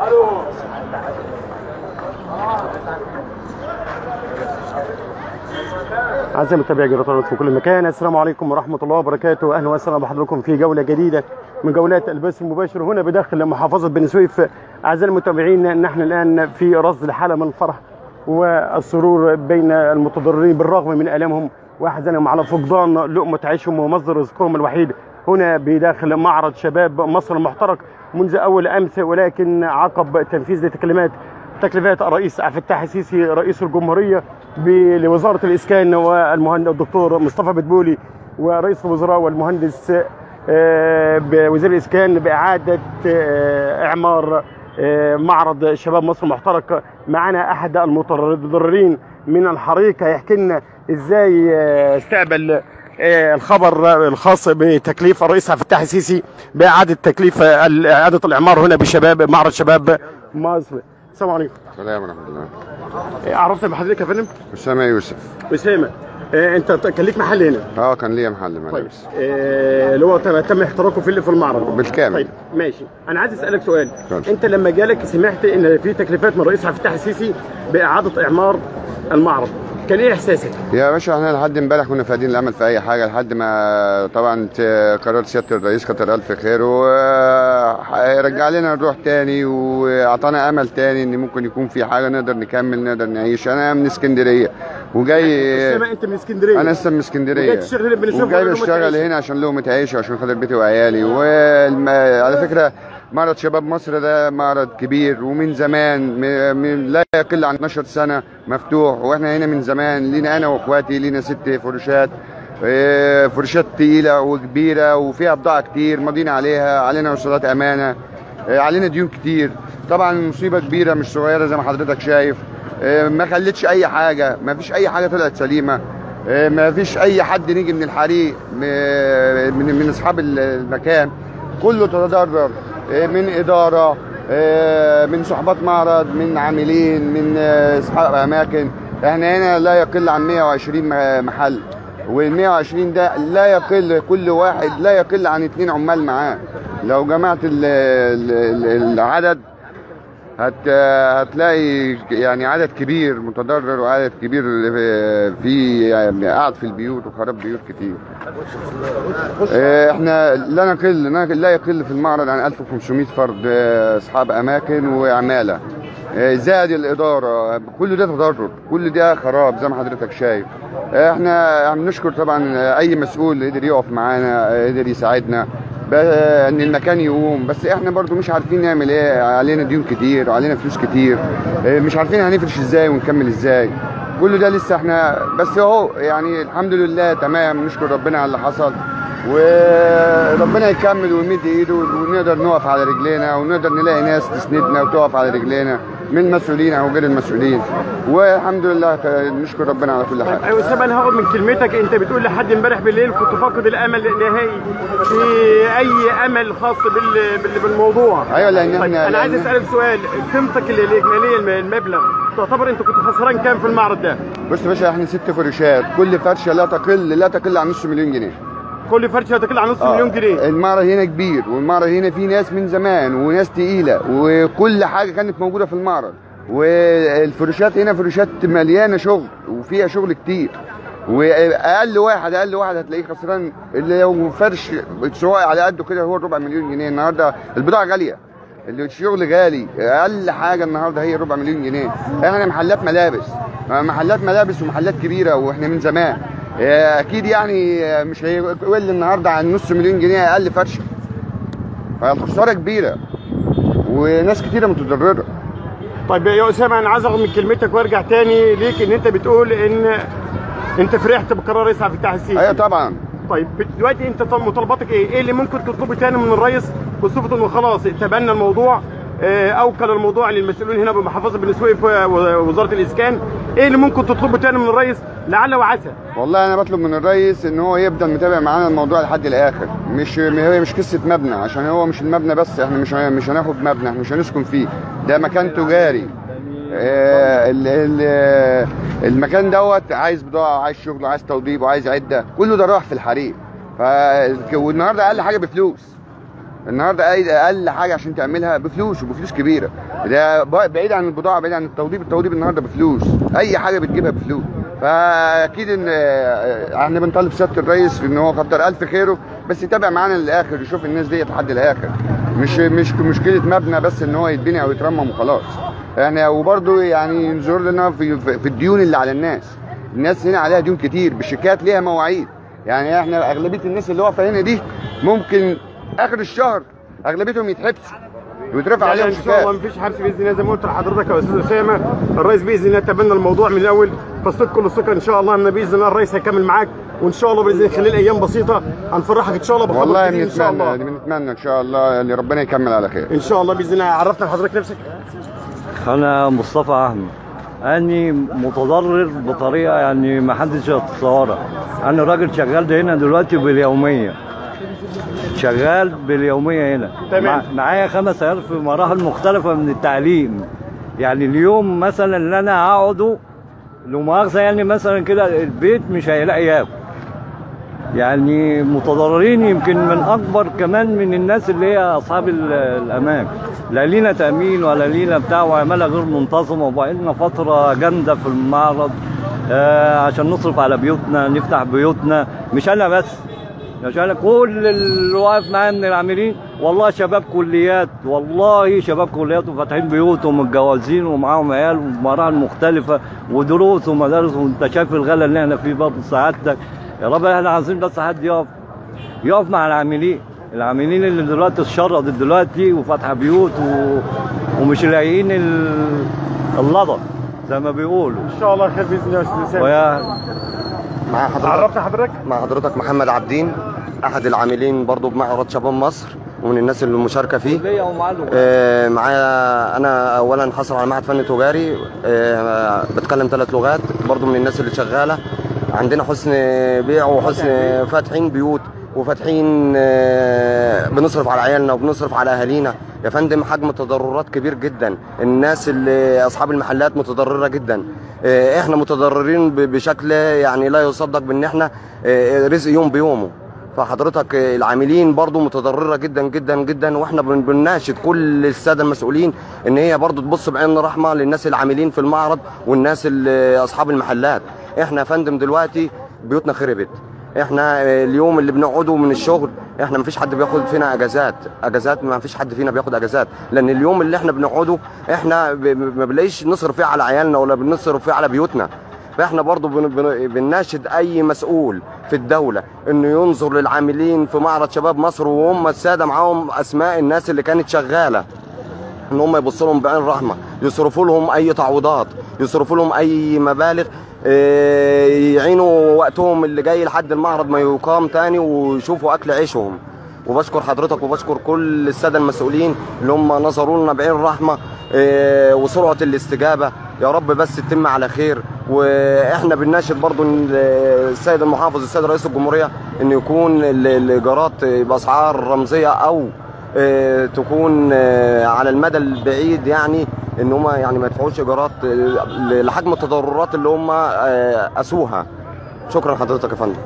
أعزائي متابعي جريدة في كل مكان السلام عليكم ورحمة الله وبركاته أهلا وسهلا بحضراتكم في جولة جديدة من جولات البث المباشر هنا بداخل محافظة بني سويف أعزائي المتابعين نحن الآن في رصد حالة من الفرح والسرور بين المتضررين بالرغم من آلامهم وأحزانهم على فقدان لقمة عيشهم ومصدر رزقهم الوحيد هنا بداخل معرض شباب مصر المحترق منذ أول أمس ولكن عقب تنفيذ لتكليمات تكليفات الرئيس عبد الفتاح السيسي رئيس الجمهوريه ب- لوزاره الاسكان والمهندس الدكتور مصطفى بدبولي ورئيس الوزراء والمهندس آه، بوزير الاسكان باعاده آه، اعمار آه، معرض شباب مصر المحترق معنا احد المتضررين من الحريق هيحكي لنا ازاي آه، استقبل آه، الخبر الخاص بتكليف الرئيس عبد الفتاح السيسي باعاده تكليف آه، اعاده الاعمار هنا بشباب معرض شباب مصر السلام عليكم السلام ورحمة الله عرفت بحضرتك يا فندم أسامة يوسف اسامه آه، انت ت- كان ليك محل هنا اه كان ليا محل طيب ملابس آه، اللي هو تم تم احتراقه في اللي في المعرض بالكامل. طيب ماشي انا عايز اسالك سؤال اتفضل. انت لما جالك سمعت ان في تكليفات من الرئيس عبد الفتاح السيسي باعاده اعمار المعرض كان ايه احساسك؟ يا باشا احنا لحد امبارح كنا فاقدين الامل في اي حاجه لحد ما طبعا ت- قرار سياده الرئيس كتر الف خير ورجع لنا الروح تاني واعطانا امل تاني ان ممكن يكون في حاجه نقدر نكمل نقدر نعيش انا من اسكندريه وجاي اسامه انت من اسكندريه انا لسه من اسكندريه وجاي تشتغل هنا بني سويف وجاي ولا لقمة بشتغل عيش؟ هنا عشان لقمه عيش وعشان خاطر بيتي وعيالي وعلى فكره معرض شباب مصر ده معرض كبير ومن زمان م- من لا يقل عن 12 سنه مفتوح واحنا هنا من زمان لينا انا واخواتي لينا ست فرشات إيه، فرشات تقيله وكبيره وفيها بضاعه كتير ماضيين عليها علينا وصولات امانه إيه، علينا ديون كتير طبعا مصيبه كبيره مش صغيره زي ما حضرتك شايف إيه، ما خلتش اي حاجه ما فيش اي حاجه طلعت سليمه إيه، ما فيش اي حد نيجي من الحريق م- من من اصحاب ال- المكان كله تضرر إيه، من اداره إيه، من صحبات معرض من عاملين من آه، اصحاب اماكن احنا هنا لا يقل عن 120 م- محل وال 120 ده لا يقل كل واحد لا يقل عن اثنين عمال معاه لو جمعت ال- ال- ال- العدد هت هتلاقي يعني عدد كبير متضرر وعدد كبير في يعني قاعد في البيوت وخراب بيوت كتير آه، احنا لا نقل لا يقل في المعرض عن 1500 فرد آه، اصحاب اماكن وعماله آه، زائد الاداره كل ده تضرر كل ده خراب زي ما حضرتك شايف آه، احنا بنشكر طبعا آه، اي مسؤول قدر يقف معانا آه، قدر يساعدنا ب- ان المكان يقوم بس احنا برضو مش عارفين نعمل ايه علينا ديون كتير وعلينا فلوس كتير آه، مش عارفين هنفرش ازاي ونكمل ازاي كل ده لسه احنا بس اهو يعني الحمد لله تمام نشكر ربنا على اللي حصل وربنا يكمل ويمد ايده ونقدر نقف على رجلينا ونقدر نلاقي ناس تسندنا وتقف على رجلينا من المسؤولين او غير المسؤولين والحمد لله نشكر ربنا على كل حاجه ايوه اسامه انا هاخد من كلمتك انت بتقول لحد امبارح بالليل كنت فاقد الامل النهائي في اي امل خاص بال... بال... بالموضوع ايوه لان طيب احنا انا عايز لأن- اسالك سؤال قيمتك ال- الاجماليه الم- المبلغ تعتبر انت كنت خسران كام في المعرض ده؟ بص يا باشا احنا ست فرشات كل فرشه لا تقل لا تقل عن نص مليون جنيه كل فرشه هتقل عن نص آه. مليون جنيه المعرض هنا كبير والمعرض هنا فيه ناس من زمان وناس تقيله وكل حاجه كانت موجوده في المعرض والفروشات هنا فروشات مليانه شغل وفيها شغل كتير واقل واحد اقل واحد هتلاقيه خسران اللي لو فرش سواء على قده كده هو ربع مليون جنيه النهارده البضاعه غاليه اللي الشغل غالي اقل حاجه النهارده هي ربع مليون جنيه احنا محلات ملابس محلات ملابس ومحلات كبيره واحنا من زمان اكيد يعني مش هيقل النهارده عن نص مليون جنيه اقل فرشه فالخساره كبيره وناس كتيره متضرره طيب يا اسامه انا عايز اخد من كلمتك وارجع تاني ليك ان انت بتقول ان انت فرحت بقرار رئيس عبد الفتاح السيسي ايوه طبعا طيب دلوقتي انت طب مطالباتك ايه؟ ايه اللي ممكن تطلبه تاني من الرئيس بصفه انه خلاص تبنى الموضوع اه، اوكل الموضوع للمسؤولين هنا بمحافظه بني سويف ووزاره الاسكان ايه اللي ممكن تطلبه تاني من الرئيس لعل وعسى والله انا بطلب من الرئيس ان هو يفضل متابع معانا الموضوع لحد الاخر مش هي مش قصه مبنى عشان هو مش المبنى بس احنا مش مش هناخد مبنى احنا مش هنسكن فيه ده مكان تجاري آه، ال- ال- المكان دوت عايز بضاعه وعايز شغل وعايز توضيب وعايز عده كله ده راح في الحريق ف والنهارده اقل حاجه بفلوس النهارده أي- اقل حاجه عشان تعملها بفلوس وبفلوس كبيره ده ب- بعيد عن البضاعه بعيد عن التوضيب التوضيب النهارده بفلوس اي حاجه بتجيبها بفلوس فاكيد ان آه، احنا بنطالب سياده الرئيس ان هو كتر الف خيره بس يتابع معانا للاخر يشوف الناس ديت لحد الاخر مش مش مشكله مبنى بس ان هو يتبني او يترمم وخلاص يعني وبرده يعني ينظر لنا في في في الديون اللي على الناس الناس هنا عليها ديون كتير بالشيكات ليها مواعيد يعني احنا اغلبيه الناس اللي واقفه هنا دي ممكن اخر الشهر اغلبيتهم يتحبسوا ويترفع يعني عليهم ان شاء الله شيكات مفيش حبس باذن الله زي ما قلت لحضرتك يا استاذ اسامه الرئيس باذن الله تبنى الموضوع من الاول فالصدق كل الثقه ان شاء الله ان باذن الله الرئيس هيكمل معاك وان شاء الله باذن الله خلال ايام بسيطه هنفرحك ان شاء الله بخبر والله جديد ان شاء بنتمنى الله بنتمنى ان شاء الله ان ربنا يكمل على خير ان شاء الله باذن الله عرفنا لحضرتك نفسك انا مصطفى احمد اني متضرر بطريقه يعني ما حدش يتصورها انا راجل شغال هنا دلوقتي باليوميه شغال باليوميه هنا تمام. مع- معايا خمس عيال في مراحل مختلفه من التعليم يعني اليوم مثلا اللي انا هقعده لو مؤاخذه يعني مثلا كده البيت مش هيلاقي ياكل يعني متضررين يمكن من اكبر كمان من الناس اللي هي اصحاب ال- الاماكن لا لينا تامين ولا لينا بتاع وعماله غير منتظمه وبقى لنا فتره جامده في المعرض آه عشان نصرف على بيوتنا نفتح بيوتنا مش انا بس مش انا كل اللي واقف معايا من العاملين والله شباب كليات والله شباب كليات وفاتحين بيوت ومتجوزين ومعاهم عيال ومراحل مختلفه ودروس ومدارس وانت شايف الغلا اللي احنا فيه برضه سعادتك يا رب احنا عايزين بس حد يقف يقف مع العاملين العاملين اللي دلوقتي اتشردت دلوقتي وفاتحه بيوت و... ومش لاقيين ال... اللضا زي ما بيقولوا ان شاء الله خير باذن الله يا استاذ اسامه ويا مع حضرتك عرفنا حضرتك مع حضرتك محمد عبدين احد العاملين برضو بمعرض شباب مصر ومن الناس اللي مشاركه فيه كليه ومعلم آه، معايا انا اولا حصل على معهد فني تجاري آه، بتكلم ثلاث لغات برضو من الناس اللي شغاله عندنا حسن بيع وحسن فاتحين بيوت وفاتحين آه، بنصرف على عيالنا وبنصرف على اهالينا يا فندم حجم تضررات كبير جدا الناس اللي اصحاب المحلات متضرره جدا آه، احنا متضررين ب- بشكل يعني لا يصدق بان احنا آه، رزق يوم بيومه فحضرتك العاملين برضو متضرره جدا جدا جدا واحنا بن- بنناشد كل الساده المسؤولين ان هي برضو تبص بعين رحمه للناس العاملين في المعرض والناس اللي اصحاب المحلات احنا يا فندم دلوقتي بيوتنا خربت احنا اليوم اللي بنقعده من الشغل احنا مفيش حد بياخد فينا اجازات اجازات ما فيش حد فينا بياخد اجازات لان اليوم اللي احنا بنقعده احنا ب- ب- ما بنلاقيش نصرف فيه على عيالنا ولا بنصرف فيه على بيوتنا فاحنا برضو بن- بن- بنناشد اي مسؤول في الدولة انه ينظر للعاملين في معرض شباب مصر وهم السادة معاهم اسماء الناس اللي كانت شغالة ان هم يبصوا لهم بعين رحمة يصرفوا لهم اي تعويضات يصرفوا لهم اي مبالغ اه، يعينوا وقتهم اللي جاي لحد المعرض ما يقام تاني ويشوفوا اكل عيشهم وبشكر حضرتك وبشكر كل الساده المسؤولين اللي هم نظروا لنا بعين رحمه اه، وسرعه الاستجابه يا رب بس تتم على خير واحنا بنناشد برضو إن السيد المحافظ السيد رئيس الجمهوريه ان يكون ال- الايجارات باسعار رمزيه او اه، تكون اه، على المدى البعيد يعني ان هم يعني ما يدفعوش ايجارات اه، لحجم التضررات اللي هم اه، قاسوها شكرا حضرتك يا فندم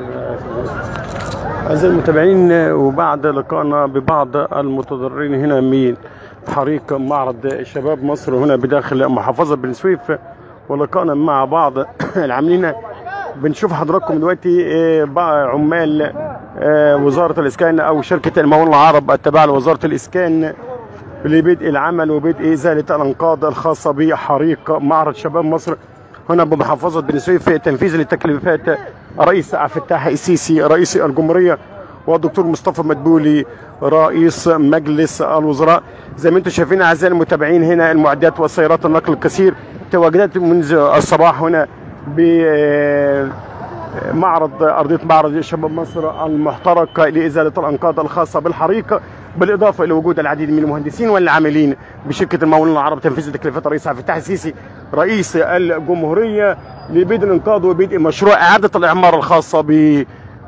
أعزائي المتابعين وبعد لقائنا ببعض المتضررين هنا من حريق معرض شباب مصر هنا بداخل محافظة بن سويف ولقائنا مع بعض العاملين بنشوف حضراتكم دلوقتي آه، بقى عمال آه، وزارة الإسكان أو شركة المقاولون العرب التابعة لوزارة الإسكان لبدء العمل وبدء إزالة الأنقاض الخاصة بحريق معرض شباب مصر هنا بمحافظة بن سويف تنفيذا لتكليفات الرئيس عبد الفتاح السيسي رئيس الجمهورية والدكتور مصطفى مدبولي رئيس مجلس الوزراء زي ما انتم شايفين اعزائي المتابعين هنا المعدات والسيارات النقل الكثير تواجدت منذ الصباح هنا بمعرض ارضيه معرض شباب مصر المحترق لازاله الانقاض الخاصه بالحريق بالاضافه الى وجود العديد من المهندسين والعاملين بشركه المقاولون العرب تنفيذ تكليفات الرئيس عبد الفتاح السيسي رئيس الجمهوريه لبدء الانقاذ وبدء مشروع اعاده الاعمار الخاصه ب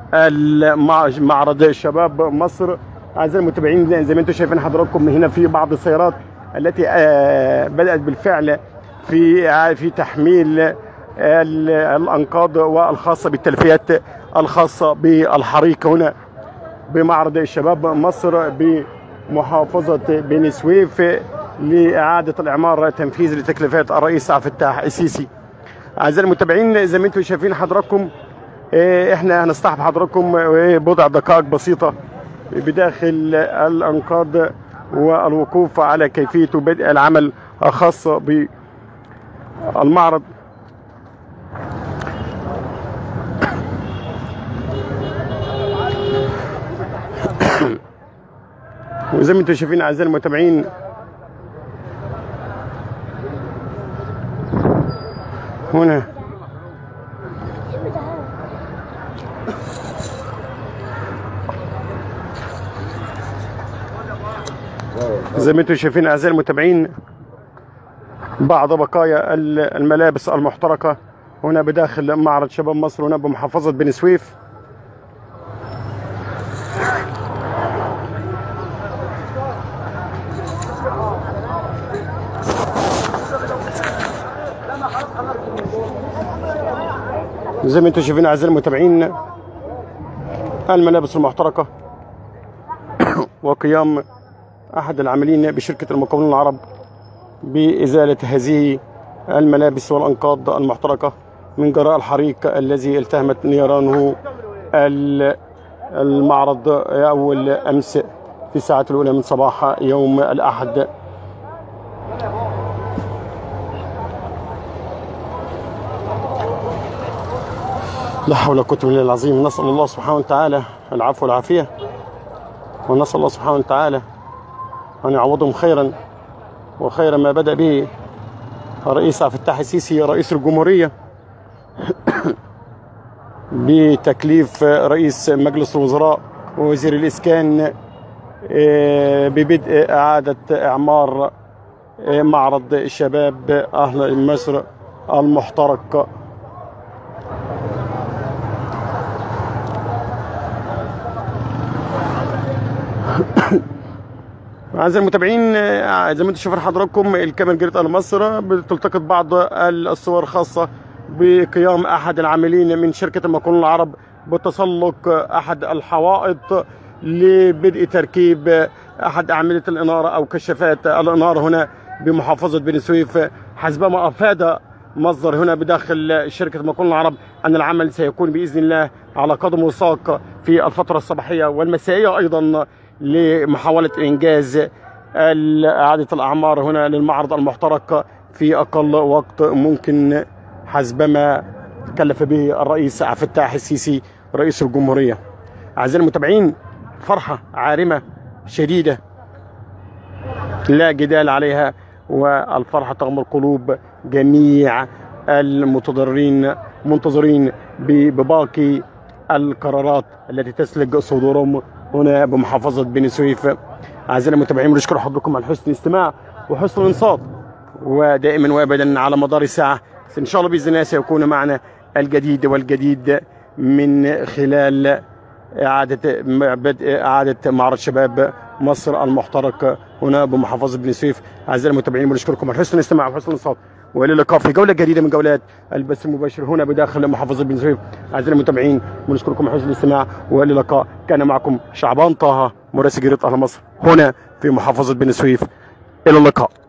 معرض شباب مصر اعزائي المتابعين زي ما انتم شايفين حضراتكم هنا في بعض السيارات التي آه، بدات بالفعل في آه، في تحميل ال- الانقاض والخاصه بالتلفيات الخاصه بالحريق هنا بمعرض شباب مصر بمحافظة بني سويف لإعادة الإعمار تنفيذ لتكليفات الرئيس عبد الفتاح السيسي أعزائي المتابعين زي ما انتم شايفين حضراتكم إيه، احنا هنصطحب حضراتكم إيه، بضع دقائق بسيطة بداخل الأنقاض والوقوف على كيفية بدء العمل الخاص بالمعرض وزي ما انتم شايفين اعزائي المتابعين هنا زي ما انتم شايفين اعزائي المتابعين بعض بقايا ال- الملابس المحترقه هنا بداخل معرض شباب مصر هنا بمحافظه بني سويف زي ما انتم شايفين اعزائي المتابعين الملابس المحترقه وقيام احد العاملين بشركه المقاولون العرب بازاله هذه الملابس والانقاض المحترقه من جراء الحريق الذي التهمت نيرانه ال- المعرض اول امس في الساعات الاولى من صباح يوم الاحد لا حول ولا قوة إلا بالله العظيم نسأل الله سبحانه وتعالى العفو والعافية ونسأل الله سبحانه وتعالى أن يعوضهم خيرا وخير ما بدأ به الرئيس عبد الفتاح السيسي رئيس الجمهورية بتكليف رئيس مجلس الوزراء ووزير الإسكان آه، ببدء إعادة إعمار آه، معرض الشباب أهل مصر المحترق أعزائي المتابعين آه، زي ما انتم شايفين حضراتكم الكاميرا جريت آل مصر بتلتقط بعض الصور الخاصة بقيام أحد العاملين من شركة المقاولون العرب بتسلق أحد الحوائط لبدء تركيب أحد أعمدة الإنارة أو كشافات الإنارة هنا بمحافظة بني سويف حسبما أفاد مصدر هنا بداخل شركة المقاولون العرب أن العمل سيكون بإذن الله على قدم وساق في الفترة الصباحية والمسائية أيضا لمحاولة إنجاز ال- إعادة الأعمار هنا للمعرض المحترق في أقل وقت ممكن حسبما كلف به الرئيس عبد الفتاح السيسي رئيس الجمهورية أعزائي المتابعين فرحة عارمة شديدة لا جدال عليها والفرحة تغمر قلوب جميع المتضررين منتظرين ب- بباقي القرارات التي تسلج صدورهم هنا بمحافظة بني سويف أعزائي المتابعين بنشكر حضراتكم على حسن الاستماع وحسن الانصات ودائما وابدا على مدار الساعة ان شاء الله باذن الله سيكون معنا الجديد والجديد من خلال إعادة بدء إعادة معرض شباب مصر المحترق هنا بمحافظة بني سويف أعزائي المتابعين بنشكركم على حسن الاستماع وحسن الانصات والى اللقاء في جولة جديدة من جولات البث المباشر هنا بداخل محافظة بني سويف أعزائي المتابعين بنشكركم على حسن الاستماع والى اللقاء كان معكم شعبان طه مراسل جريدة أهل مصر هنا في محافظة بني سويف إلى اللقاء